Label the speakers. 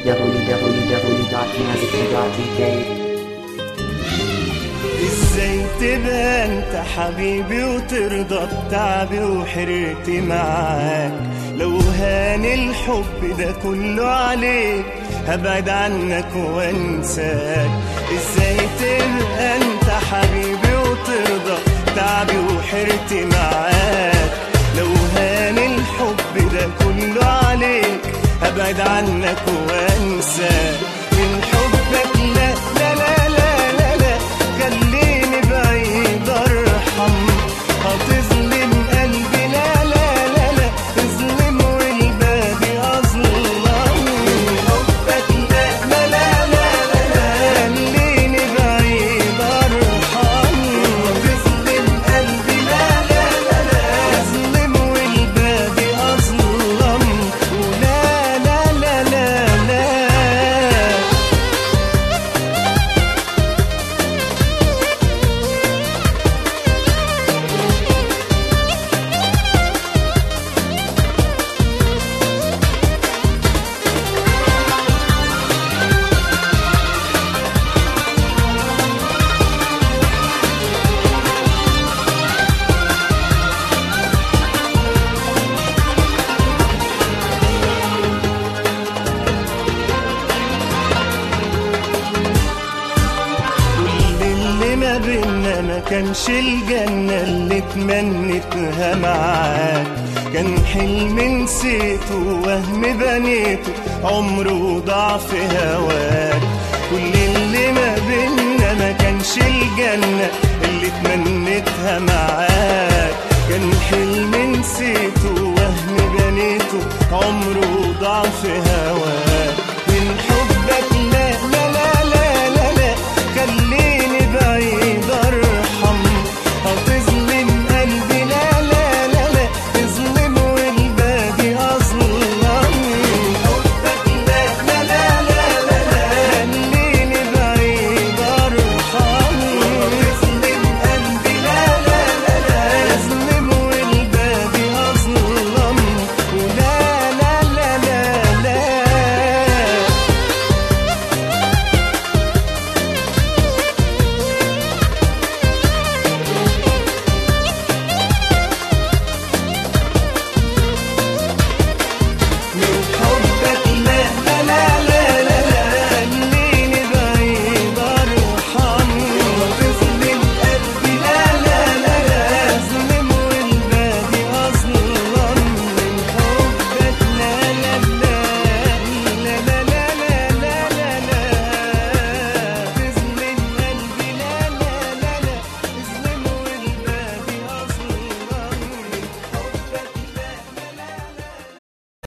Speaker 1: www.musically.dk
Speaker 2: ازاي تبقى انت حبيبي وترضى بتعبي وحرقتي معاك لو هان الحب ده كله عليك هبعد عنك وانساك ازاي تبقى انت حبيبي وترضى تعبي وحرتي معاك لو هان الحب ده كله عليك هبعد عنك وانساك من حبك لا لا لا لا لا, لا خليني بعيد ارحم هتظلم قلبي لا لا لا لا تظلم والباقي اظلم حبك لا لا لا لا لا لا خليني بعيد ارحم هتظلم قلبي لا لا لا لا تظلم والباقي اظلم ولا لا لا لا لا كل اللي ما بينا ما كانش الجنة اللي تمنيتها معاك كان حلم نسيته وهم بنيته عمره ضاع في هواك كل اللي ما بينا ما كانش الجنة اللي تمنيتها معاك كان حلم نسيته وهم بنيته عمره ضاع في هواك